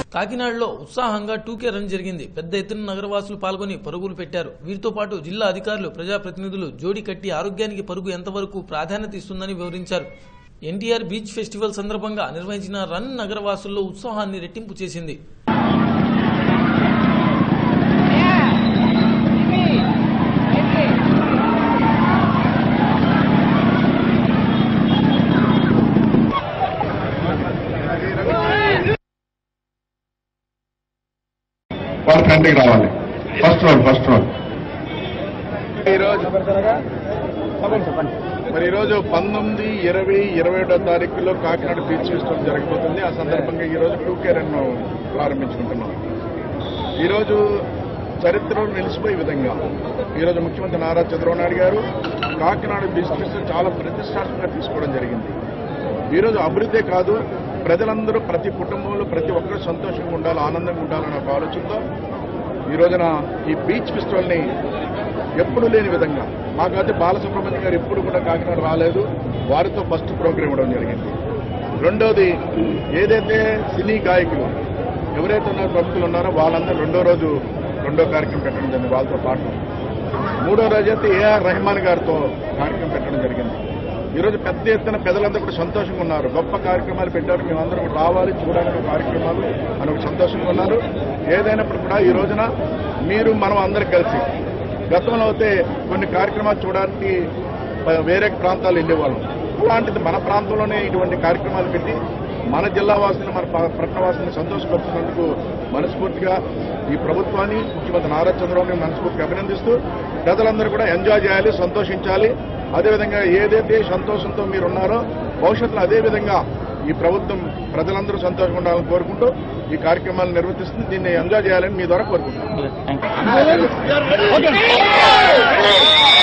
కాకినాడలో ఉత్సాహంగా టూకే రన్ జరిగింది పెద్ద ఎత్తున నగరవాసులు పాల్గొని పరుగులు పెట్టారు వీరితో పాటు జిల్లా అధికారులు ప్రజాప్రతినిధులు జోడి కట్టి ఆరోగ్యానికి పరుగు ఎంతవరకు ప్రాధాన్యత ఇస్తుందని వివరించారు ఎన్టీఆర్ బీచ్ ఫెస్టివల్ సందర్భంగా నిర్వహించిన రన్ నగరవాసుల్లో ఉత్సాహాన్ని రెట్టింపు చేసింది వాళ్ళ ఫ్రంట్కి రావాలి ఫస్ట్ రోల్ ఫస్ట్ రోల్ ఈరోజు మరి ఈరోజు పంతొమ్మిది ఇరవై ఇరవై ఒకటో తారీఖులో కాకినాడ బీచ్ ఫెస్టివల్ జరగబోతుంది ఆ సందర్భంగా ఈరోజు టూ కే రన్ ప్రారంభించుకుంటున్నాం ఈరోజు చరిత్రలో నిలిచిపోయే విధంగా ఈరోజు ముఖ్యమంత్రి నారా చంద్రబాబు నాయుడు గారు కాకినాడ బీచ్ ఫెస్టివల్ చాలా ప్రతిష్టాత్మకంగా తీసుకోవడం జరిగింది ఈరోజు అభివృద్ధే కాదు ప్రజలందరూ ప్రతి కుటుంబంలో ప్రతి ఒక్కరూ సంతోషంగా ఉండాలి ఆనందంగా ఉండాలనే ఒక ఆలోచనతో ఈ రోజున ఈ బీచ్ ఫెస్టివల్ని ఎప్పుడు లేని విధంగా మాకైతే బాలసుబ్రహ్మణ్యం గారు ఎప్పుడు కూడా కాకినాడ రాలేదు వారితో ఫస్ట్ ప్రోగ్రామ్ ఇవ్వడం జరిగింది రెండోది ఏదైతే సినీ గాయకులు ఎవరైతే ఉన్నారో ప్రముఖులు ఉన్నారో వాళ్ళందరూ రెండో రోజు రెండో కార్యక్రమం పెట్టడం జరిగింది వాళ్ళతో పాటు మూడో రోజు అయితే ఏఆర్ రెహమాన్ గారితో కార్యక్రమం పెట్టడం జరిగింది ఈరోజు పెద్ద ఎత్తున ప్రజలందరూ కూడా సంతోషంగా ఉన్నారు గొప్ప కార్యక్రమాలు పెట్టారు మేమందరం కూడా రావాలి చూడాలని కార్యక్రమాలు అని ఒక సంతోషంగా ఉన్నారు ఏదైనప్పుడు కూడా ఈ రోజున మీరు మనం అందరం కలిసి గతంలో అయితే కొన్ని కార్యక్రమాలు చూడడానికి ప- వేరే ప్రాంతాలు వెళ్ళేవాళ్ళం అలాంటిది మన ప్రాంతంలోనే ఇటువంటి కార్యక్రమాలు పెట్టి మన జిల్లా వాసులు మన ప- పట్టణ వాసులను సంతోషపరుస్తున్నందుకు మనస్ఫూర్తిగా ఈ ప్రభుత్వాన్ని ముఖ్యమంత్రి నారా చంద్రబాబు మనస్ఫూర్తిగా అభినందిస్తూ ప్రజలందరూ కూడా ఎంజాయ్ చేయాలి సంతోషించాలి అదేవిధంగా ఏదైతే సంతోషంతో మీరు ఉన్నారో భవిష్యత్తులో అదే విధంగా ఈ ప్రభుత్వం ప్రజలందరూ సంతోషంగా ఉండాలని కోరుకుంటూ ఈ కార్యక్రమాలను నిర్వర్తిస్తుంది దీన్ని ఎంజాయ్ చేయాలని మీ ద్వారా కోరుకుంటున్నాను